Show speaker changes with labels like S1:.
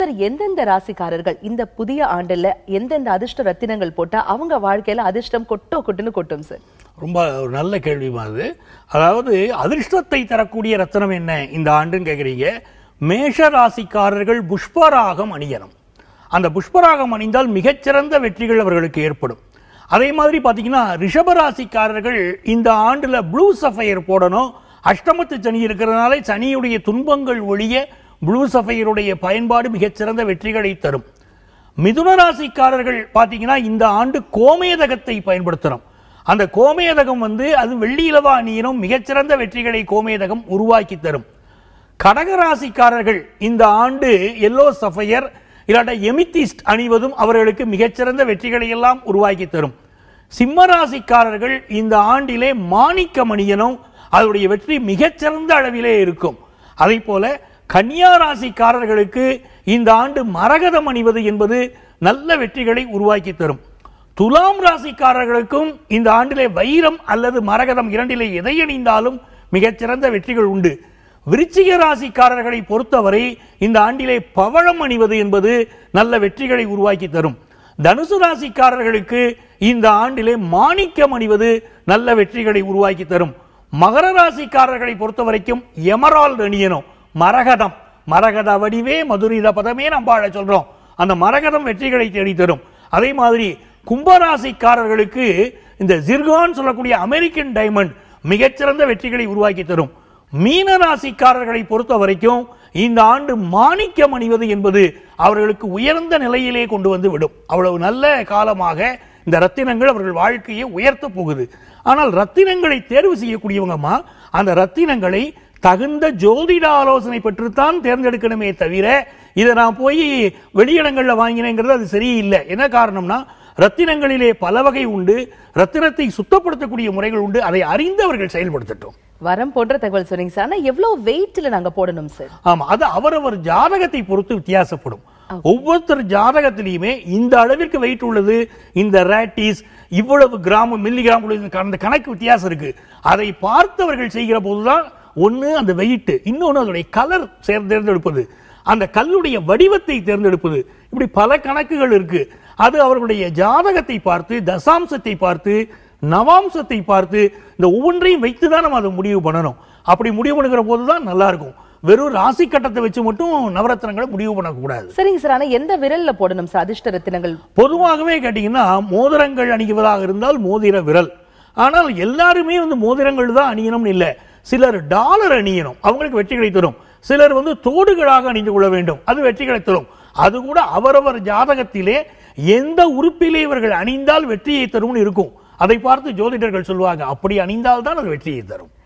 S1: sir எந்தெந்த ராசிக்காரர்கள் இந்த புதிய ஆண்டுல எந்தெந்த அதிர்ஷ்ட ரத்தினங்கள் போட்டா அவங்க வாழ்க்கையில அதிர்ஷ்டம் கொட்டோ கொட்டுன்னு கொட்டும் சார்
S2: ரொம்ப ஒரு நல்ல கேள்வி அது அதாவது அதிர்ஷ்டத்தை தரக்கூடிய ரத்தனம் என்ன இந்த ஆண்டுன்னு கேட்குறீங்க மேஷ ராசிக்காரர்கள் புஷ்பராகம் அணியணும் அந்த புஷ்பராகம் அணிந்தால் மிகச்சிறந்த வெற்றிகள் அவர்களுக்கு ஏற்படும் அதே மாதிரி பார்த்தீங்கன்னா ரிஷபராசிக்காரர்கள் இந்த ஆண்டுல ப்ளூ சஃபயர் போடணும் அஷ்டமத்து சனி இருக்கிறதுனால சனியுடைய துன்பங்கள் ஒழிய ப்ளூ சஃபயருடைய பயன்பாடு மிகச்சிறந்த வெற்றிகளை தரும் மிதுன ராசிக்காரர்கள் பார்த்தீங்கன்னா இந்த ஆண்டு கோமேதகத்தை பயன்படுத்தணும் அந்த கோமேதகம் வந்து அது வெள்ளி இலவா அணியினும் மிகச்சிறந்த வெற்றிகளை கோமேதகம் உருவாக்கி தரும் கடகராசிக்காரர்கள் இந்த ஆண்டு எல்லோ சஃபயர் இல்லாட்ட எமித்திஸ்ட் அணிவதும் அவர்களுக்கு மிகச்சிறந்த வெற்றிகளை எல்லாம் உருவாக்கி தரும் சிம்ம ராசிக்காரர்கள் இந்த ஆண்டிலே மாணிக்கம் அணியனும் அதனுடைய வெற்றி மிகச்சிறந்த அளவிலே இருக்கும் அதே போல கன்னியா ராசிக்காரர்களுக்கு இந்த ஆண்டு மரகதம் அணிவது என்பது நல்ல வெற்றிகளை உருவாக்கி தரும் துலாம் ராசிக்காரர்களுக்கும் இந்த ஆண்டிலே வைரம் அல்லது மரகதம் இரண்டிலே எதை அணிந்தாலும் மிகச்சிறந்த வெற்றிகள் உண்டு விருச்சிக ராசிக்காரர்களை பொறுத்தவரை இந்த ஆண்டிலே பவழம் அணிவது என்பது நல்ல வெற்றிகளை உருவாக்கி தரும் தனுசு ராசிக்காரர்களுக்கு இந்த ஆண்டிலே மாணிக்கம் அணிவது நல்ல வெற்றிகளை உருவாக்கி தரும் மகர ராசிக்காரர்களை பொறுத்த வரைக்கும் எமரால்டு அணியணும் மரகதம் மரகத வடிவே மதுரித பதமே நம்ம வாழ சொல்றோம் அந்த மரகதம் வெற்றிகளை தேடி தரும் அதே மாதிரி கும்பராசிக்காரர்களுக்கு இந்த ஜிர்கான் சொல்லக்கூடிய அமெரிக்கன் டைமண்ட் மிகச்சிறந்த வெற்றிகளை உருவாக்கி தரும் மீன ராசிக்காரர்களை பொறுத்த வரைக்கும் இந்த ஆண்டு மாணிக்கம் அணிவது என்பது அவர்களுக்கு உயர்ந்த நிலையிலே கொண்டு வந்து விடும் அவ்வளவு நல்ல காலமாக இந்த ரத்தினங்கள் அவர்கள் வாழ்க்கையை உயர்த்த போகுது ஆனால் ரத்தினங்களை தேர்வு செய்யக்கூடியவங்கம்மா அந்த ரத்தினங்களை தகுந்த ஜோதிட ஆலோசனை பெற்றுத்தான் தேர்ந்தெடுக்கணுமே தவிர இதை நான் போய் வெளியிடங்களில் வாங்கினேங்கிறது அது சரியில்லை என்ன காரணம்னா ரத்தினங்களிலே பல வகை உண்டு ரத்தினத்தை சுத்தப்படுத்தக்கூடிய முறைகள் உண்டு அதை அறிந்தவர்கள் செயல்படுத்தட்டும்
S1: வரம் போன்ற தகவல் சொன்னீங்க சார் ஆனா எவ்வளவு வெயிட்ல நாங்க போடணும் சார்
S2: ஆமா அது அவரவர் ஜாதகத்தை பொறுத்து வித்தியாசப்படும் ஒவ்வொருத்தர் ஜாதகத்திலையுமே இந்த அளவிற்கு வெயிட் உள்ளது இந்த ரேட்டிஸ் இவ்வளவு கிராம் மில்லி கிராம் உள்ளது அந்த கணக்கு வித்தியாசம் இருக்கு அதை பார்த்தவர்கள் செய்கிற போதுதான் ஒண்ணு அந்த வெயிட் இன்னொன்னு அதனுடைய கலர் தேர்ந்தெடுப்பது அந்த கல்லுடைய வடிவத்தை தேர்ந்தெடுப்பது இப்படி பல கணக்குகள் இருக்கு அது அவர்களுடைய ஜாதகத்தை பார்த்து தசாம்சத்தை பார்த்து நவாம்சத்தை பார்த்து இந்த ஒவ்வொன்றையும் வைத்து தான் நம்ம அதை முடிவு பண்ணணும் அப்படி முடிவு பண்ணுகிற போது தான் நல்லா இருக்கும் வெறும் ராசி கட்டத்தை வச்சு மட்டும் நவரத்னங்களை முடிவு பண்ணக்கூடாது
S1: சரிங்க சார் ஆனா எந்த விரல்ல போடணும் சார் அதிர்ஷ்ட ரத்தினங்கள்
S2: பொதுவாகவே கேட்டீங்கன்னா மோதிரங்கள் அணிவதாக இருந்தால் மோதிர விரல் ஆனால் எல்லாருமே வந்து மோதிரங்கள் தான் அணியணும்னு இல்லை சிலர் டாலர் அணியணும் அவங்களுக்கு வெற்றிகளை தரும் சிலர் வந்து தோடுகளாக அணிந்து கொள்ள வேண்டும் அது வெற்றிகளை தரும் அது கூட அவரவர் ஜாதகத்திலே எந்த உறுப்பிலே இவர்கள் அணிந்தால் வெற்றியை தரும்னு இருக்கும் அதை பார்த்து ஜோதிடர்கள் சொல்லுவாங்க அப்படி அணிந்தால் தான் அது வெற்றியை தரும்